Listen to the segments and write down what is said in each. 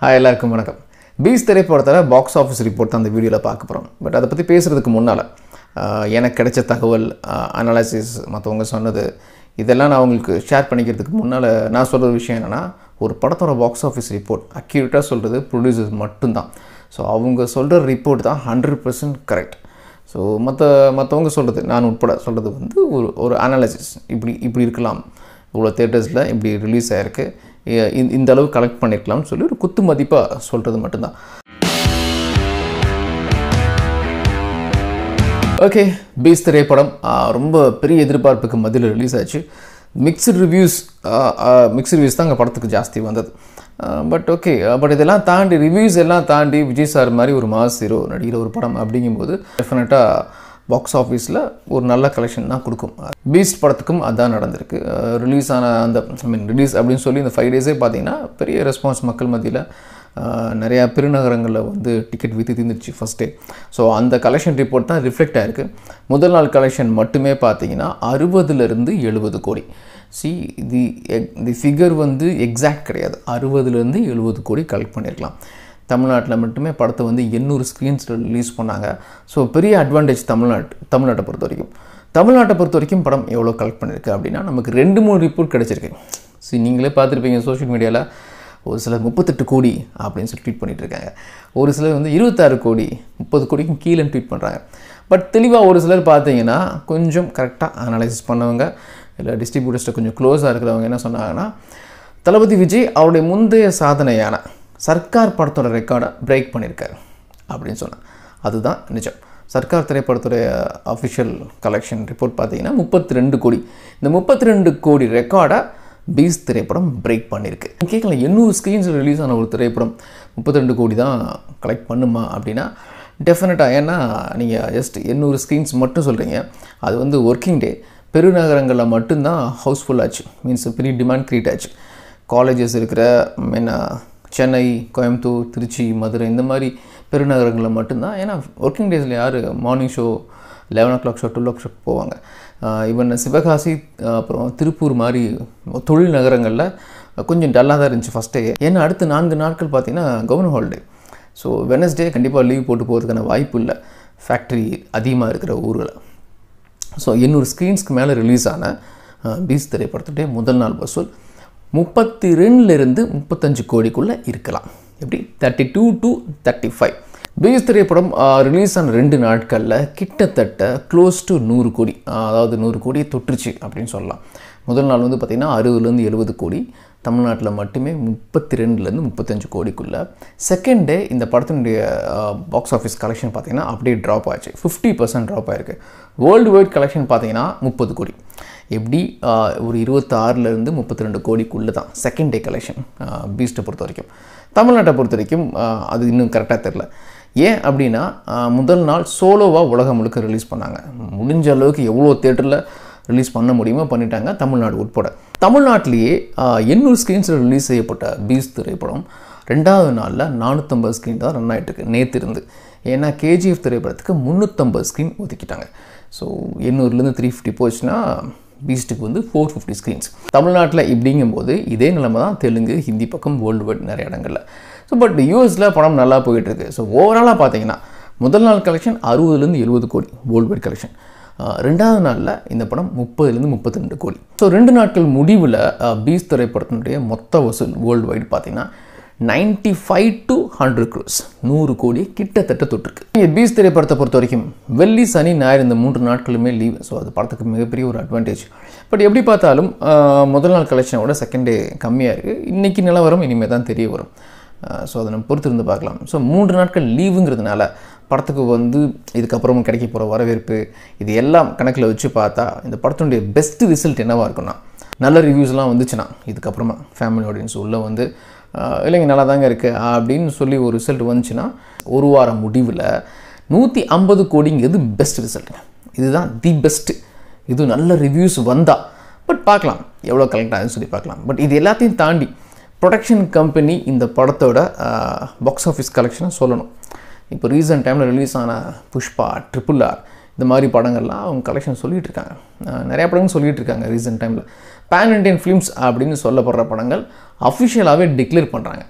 hi எல்லாருக்கும் வணக்கம் piece திரைப்படத்தில் பாக்ஸ் ஆஃபீஸ் ரிப்போர்ட் தான் அந்த வீடியோவில் பார்க்க போகிறோம் பட் அதை பற்றி பேசுகிறதுக்கு முன்னால் எனக்கு கிடைச்ச தகவல் அனாலிசிஸ் மற்றவங்க சொன்னது இதெல்லாம் நான் உங்களுக்கு ஷேர் பண்ணிக்கிறதுக்கு முன்னால் நான் சொல்கிற விஷயம் என்னென்னா ஒரு படத்தோட பாக்ஸ் ஆஃபீஸ் ரிப்போர்ட் அக்யூரேட்டாக சொல்கிறது ப்ரொடியூசர்ஸ் மட்டும்தான் ஸோ அவங்க சொல்கிற ரிப்போர்ட் தான் ஹண்ட்ரட் பர்சன்ட் கரெக்ட் ஸோ மற்ற மற்றவங்க சொல்கிறது நான் உட்பட சொல்கிறது வந்து ஒரு ஒரு அனாலிசிஸ் இப்படி இப்படி இருக்கலாம் இவ்வளோ தேட்டர்ஸில் இப்படி ரிலீஸ் ஆகிருக்கு இந்த- இந்த அளவு கலெக்ட் பண்ணியிருக்கலாம்னு சொல்லி ஒரு குத்து மதிப்பாக சொல்கிறது மட்டும்தான் ஓகே பீஸ் திரைப்படம் ஆ, ரொம்ப பெரிய எதிர்பார்ப்புக்கு மத்தியில் ரிலீஸ் ஆச்சு மிக்சட் ரிவ்யூஸ் மிக்சட் ரிவ்யூஸ் தான் அங்கே படத்துக்கு ஜாஸ்தி வந்தது பட் ஓகே பட் இதெல்லாம் தாண்டி ரிவ்யூஸ் எல்லாம் தாண்டி விஜய் சார் மாதிரி ஒரு மாஸ் ஹீரோ நடிக்கிற ஒரு படம் அப்படிங்கும்போது டெஃபினட்டாக பாக்ஸ் ஆஃபீஸில் ஒரு நல்ல கலெக்ஷன் தான் கொடுக்கும் பீஸ்ட் படத்துக்கும் அதான் நடந்திருக்கு ரிலீஸ் ஆன அந்த ஐ மீன் ரிலீஸ் அப்படின்னு சொல்லி இந்த ஃபைவ் டேஸே பார்த்தீங்கன்னா பெரிய ரெஸ்பான்ஸ் மக்கள் மத்தியில் நிறையா பெருநகரங்களில் வந்து டிக்கெட் விற்று தீர்ந்துருச்சு ஃபஸ்ட் டே ஸோ அந்த கலெக்ஷன் ரிப்போர்ட் தான் ரிஃப்ளெக்ட் ஆயிருக்கு முதல் நாள் கலெக்ஷன் மட்டுமே பார்த்தீங்கன்னா அறுபதுலேருந்து எழுபது கோடி சி தி தி ஃபிகர் வந்து எக்ஸாக்ட் கிடையாது அறுபதுலேருந்து எழுபது கோடி கலெக்ட் பண்ணியிருக்கலாம் தமிழ்நாட்டில் மட்டுமே படத்தை வந்து எண்ணூறு ஸ்க்ரீன்ஸில் ரிலீஸ் பண்ணாங்க ஸோ பெரிய அட்வான்டேஜ் தமிழ்நாட்டு தமிழ்நாட்டை பொறுத்த வரைக்கும் தமிழ்நாட்டை பொறுத்த வரைக்கும் படம் எவ்வளோ கலெக்ட் பண்ணியிருக்கு அப்படின்னா நமக்கு ரெண்டு மூணு ரிப்போர்ட் கிடச்சிருக்கு சி நீங்களே பார்த்துருப்பீங்க சோஷியல் மீடியாவில் ஒரு சிலர் முப்பத்தெட்டு கோடி அப்படின்னு சொல்லி ட்வீட் பண்ணிட்டு இருக்காங்க ஒரு சிலர் வந்து இருபத்தாறு கோடி முப்பது கோடிக்கும் கீழே ட்வீட் பண்ணுறாங்க பட் தெளிவாக ஒரு சிலர் பார்த்தீங்கன்னா கொஞ்சம் கரெக்டாக அனலைசிஸ் பண்ணவங்க இல்லை டிஸ்ட்ரிபியூட்டர்ஸ்ட்டை கொஞ்சம் க்ளோஸாக இருக்கிறவங்க என்ன சொன்னாங்கன்னா தளபதி விஜய் அவருடைய முந்தைய சாதனையான சர்க்கார் படத்தோட ரெக்கார்டை பிரேக் பண்ணியிருக்காரு அப்படின்னு சொன்னேன் அதுதான் நிஜம் சர்க்கார் திரைப்படத்துடைய அஃபிஷியல் கலெக்ஷன் ரிப்போர்ட் பார்த்தீங்கன்னா முப்பத்தி ரெண்டு கோடி இந்த முப்பத்தி ரெண்டு கோடி ரெக்கார்டை பீஸ் திரைப்படம் பிரேக் பண்ணியிருக்கு கேட்கல எண்ணூறு ஸ்க்ரீன்ஸ் ரிலீஸ் ஆன ஒரு திரைப்படம் முப்பத்தி ரெண்டு கோடி தான் கலெக்ட் பண்ணுமா அப்படின்னா டெஃபினட்டாக ஏன்னா நீங்கள் ஜஸ்ட் எண்ணூறு ஸ்க்ரீன்ஸ் மட்டும் சொல்கிறீங்க அது வந்து ஒர்க்கிங் டே பெருநகரங்களில் மட்டும்தான் ஹவுஸ்ஃபுல் ஆச்சு மீன்ஸ் பெரிய டிமாண்ட் க்ரியேட் ஆச்சு காலேஜஸ் இருக்கிற என்ன சென்னை கோயம்புத்தூர் திருச்சி மதுரை இந்த மாதிரி பெருநகரங்களில் மட்டும்தான் ஏன்னா ஒர்க்கிங் டேஸில் யார் morning show eleven o'clock show twelve o'clock போவாங்க ஈவன் சிவகாசி ஆஹ் அப்புறம் திருப்பூர் மாதிரி தொழில் நகரங்களில் கொஞ்சம் டல்லாக தான் இருந்துச்சு ஃபஸ்ட்டே ஏன்னா அடுத்த நான்கு நாட்கள் பார்த்தீங்கன்னா கவர்மெண்ட் ஹாலிடே ஸோ வெனஸ்டே கண்டிப்பாக லீவ் போட்டு போகிறதுக்கான வாய்ப்பு இல்லை ஃபேக்ட்ரி அதிகமாக இருக்கிற ஊர்களை ஸோ எண்ணூறு ஸ்க்ரீன்ஸ்க்கு மேலே ரிலீஸ் ஆன அஹ், பீஸ் திரைப்படத்துடைய முதல் நாள் வசூல் முப்பத்தி ரெண்டுலேருந்து முப்பத்தஞ்சு கோடிக்குள்ளே இருக்கலாம் எப்படி thirty two to thirty five Beast திரைப்படம் ரிலீஸ் ஆன ரெண்டு நாட்களில் கிட்டத்தட்ட க்ளோஸ் டு நூறு கோடி அஹ், அதாவது நூறு கோடியை தொற்றுச்சு அப்படின்னு சொல்லலாம் முதல் நாள் வந்து பார்த்திங்கன்னா அறுபதுலேருந்து எழுபது கோடி தமிழ்நாட்டில் மட்டுமே முப்பத்தி ரெண்டுலேருந்து முப்பத்தஞ்சு கோடிக்குள்ளே செகண்ட் டே இந்த படத்தினுடைய பாக்ஸ் ஆஃபீஸ் கலெக்ஷன் பார்த்தீங்கன்னா அப்படியே ட்ராப் ஆச்சு ஃபிஃப்டி பர்சன்ட் ட்ராப் ஆயிருக்கு வேர்ல்டு வைட் கலெக்ஷன் பார்த்தீங்கன்னா முப்பது கோடி எப்படி ஆஹ், ஒரு இருபத்தாறுலேருந்து முப்பத்தி ரெண்டு கோடிக்குள்ளே தான் செகண்ட் டே கலெக்ஷன் பீஸ்ட்டை பொறுத்த வரைக்கும் தமிழ்நாட்டை பொறுத்த வரைக்கும் ஆஹ், அது இன்னும் கரெக்டாக தெரில ஏன் அப்படின்னா ஆஹ், முதல் நாள் சோலோவாக உலகம் முழுக்க ரிலீஸ் பண்ணாங்க முடிஞ்ச அளவுக்கு எவ்வளோ தேட்டரில் ரிலீஸ் பண்ண முடியுமோ பண்ணிட்டாங்க தமிழ்நாடு உட்பட தமிழ்நாட்டிலேயே எண்ணூறு ஸ்க்ரீன்ஸில் ரிலீஸ் செய்யப்பட்ட பீஸ் திரைப்படம் ரெண்டாவது நாளில் நானூற்றம்பது ஸ்க்ரீன் தான் ரன் ஆகிட்டு இருக்கு நேற்று இருந்து ஏன்னா கேஜிஎஃப் திரைப்படத்துக்கு முந்நூற்றம்பது ஸ்க்ரீன் ஒதுக்கிட்டாங்க ஸோ எண்ணூறுலேருந்து த்ரீ ஃபிஃப்டி போச்சுன்னா பீஸ்ட்டுக்கு வந்து ஃபோர் ஃபிஃப்டி ஸ்க்ரீன்ஸ் தமிழ்நாட்டில் இப்படிங்கும்போது இதே நிலைமை தான் தெலுங்கு ஹிந்தி பக்கம் வேர்ல்டு வைட் நிறைய இடங்களில் ஸோ பட் யூஎஸில் படம் நல்லா போயிட்டுருக்கு ஸோ ஓவராலாக பார்த்தீங்கன்னா முதல் நாள் கலெக்ஷன் அறுபதுலேருந்து எழுபது கோடி வேர்ல்டு வைட் கலெக்ஷன் ஆஹ் ரெண்டாவது நாளில் இந்த படம் முப்பதுலேருந்து முப்பத்தி ரெண்டு கோடி ஸோ ரெண்டு நாட்கள் முடிவில் பீஸ் திரைப்படத்தினுடைய மொத்த வசூல் வேர்ல்டு வைடு பார்த்தீங்கன்னா ninety five to hundred crores நூறு கோடி கிட்டத்தட்ட தொட்டிருக்கு பீஸ் திரைப்படத்தை பொறுத்த வரைக்கும் வெள்ளி சனி ஞாயிறு இந்த மூன்று நாட்களுமே லீவ் ஸோ அது படத்துக்கு மிகப்பெரிய ஒரு அட்வான்டேஜ் பட் எப்படி பார்த்தாலும் ஆஹ் முதல் நாள் கலெக்ஷனோட செகண்ட் டே கம்மியாக இருக்குது இன்றைக்கி நிலவரம் இனிமேல் தான் தெரிய வரும் ஸோ அதை நம்ம பொறுத்து இருந்து பார்க்கலாம் ஸோ மூன்று நாட்கள் லீவுங்கிறதுனால படத்துக்கு வந்து இதுக்கப்புறம் கிடைக்க போகிற வரவேற்பு இது எல்லாம் கணக்கில் வச்சு பார்த்தா இந்த படத்தினுடைய பெஸ்ட் ரிசல்ட் என்னவாக இருக்குன்னா நல்ல ரிவ்யூஸ்லாம் வந்துச்சுன்னா இதுக்கப்புறமா ஃபேமிலி ஆடியன்ஸ் உள்ளே வந்து ஆஹ், இல்லைங்க நல்லா தாங்க இருக்குது அப்படின்னு சொல்லி ஒரு ரிசல்ட் வந்துச்சுன்னா ஒரு வாரம் முடிவில் நூற்றி ஐம்பது கோடிங்கிறது பெஸ்ட் ரிசல்ட்டுங்க இதுதான் தி பெஸ்ட்டு இது நல்ல ரிவ்யூஸ் வந்தா பட் பார்க்கலாம் எவ்வளோ கலெக்ட் ஆகுதுன்னு சொல்லி பார்க்கலாம் பட் இது எல்லாத்தையும் தாண்டி ப்ரொடக்ஷன் கம்பெனி இந்த படத்தோட பாக்ஸ் ஆஃபீஸ் கலெக்ஷனை சொல்லணும் இப்போ ரீசன்ட் டைமில் ரிலீஸ் ஆன புஷ்பா ட்ரிபிள் ஆர் இந்த மாதிரி படங்கள்லாம் அவங்க கலெக்ஷன் சொல்லிட்டு இருக்காங்க அஹ் நிறைய படங்கள் சொல்லிட்டு இருக்காங்க ரீசெண்ட் டைமில் பேன் இண்டியன் ஃபிலிம்ஸ் அப்படின்னு சொல்லப்படுற படங்கள் அஃபிஷியலாகவே டிக்ளேர் பண்ணுறாங்க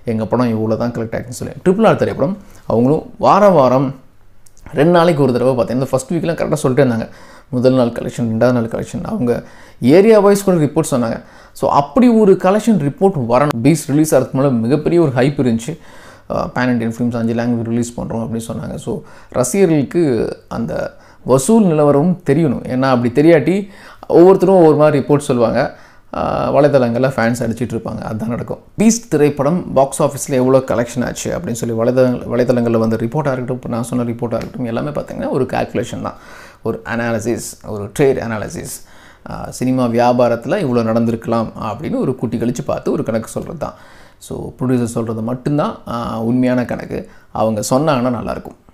எங்கள் படம் இவ்வளோ தான் கலெக்ட் ஆகிடுன்னு சொல்லி ட்ரிபிள் ஆர் திரைப்படம் அவங்களும் வாரம் வாரம் ரெண்டு நாளைக்கு ஒரு தடவை பார்த்தீங்கன்னா ஃபஸ்ட் வீக்லாம் கரெக்டாக சொல்லிட்டே இருந்தாங்க முதல் நாள் கலெக்ஷன் ரெண்டாவது நாள் கலெக்ஷன் அவங்க ஏரியா வைஸ் கூட ரிப்போர்ட் சொன்னாங்க ஸோ அப்படி ஒரு கலெக்ஷன் ரிப்போர்ட் வரணும் பீஸ் ரிலீஸ் ஆகிறதுக்கு மேலே மிகப்பெரிய ஒரு ஹைப் இருந்துச்சு பேன் இண்டியன் ஃபிலிம்ஸ் அஞ்சு லாங்குவேஜ் ரிலீஸ் பண்ணுறோம் அப்படின்னு சொன்னாங்க ஸோ ரசிகர்களுக்கு அந்த வசூல் நிலவரமும் தெரியணும் ஏன்னா அப்படி தெரியாட்டி ஒவ்வொருத்தரும் ஒவ்வொரு மாதிரி ரிப்போர்ட் சொல்லுவாங்க ஆஹ் வலைதளங்களில் ஃபேன்ஸ் அடிச்சிட்டு இருப்பாங்க அதுதான் நடக்கும் பீஸ்ட் திரைப்படம் பாக்ஸ் ஆஃபீஸில் எவ்வளோ கலெக்ஷன் ஆச்சு அப்படின்னு சொல்லி வலைதள வலைதளங்களில் வந்து ரிப்போர்ட்டாக இருக்கட்டும் இப்போ நான் சொன்ன ரிப்போர்ட்டாக இருக்கட்டும் எல்லாமே பார்த்தீங்கன்னா ஒரு கால்குலேஷன் தான் ஒரு அனாலிசிஸ் ஒரு ட்ரேட் அனாலிசிஸ் சினிமா வியாபாரத்தில் இவ்வளோ நடந்திருக்கலாம் அப்படின்னு ஒரு குட்டி கழித்து பார்த்து ஒரு கணக்கு சொல்கிறது தான் ஸோ ப்ரொடியூசர் சொல்கிறது மட்டும்தான் ஆஹ் உண்மையான கணக்கு அவங்க சொன்னாங்கன்னா நல்லாயிருக்கும்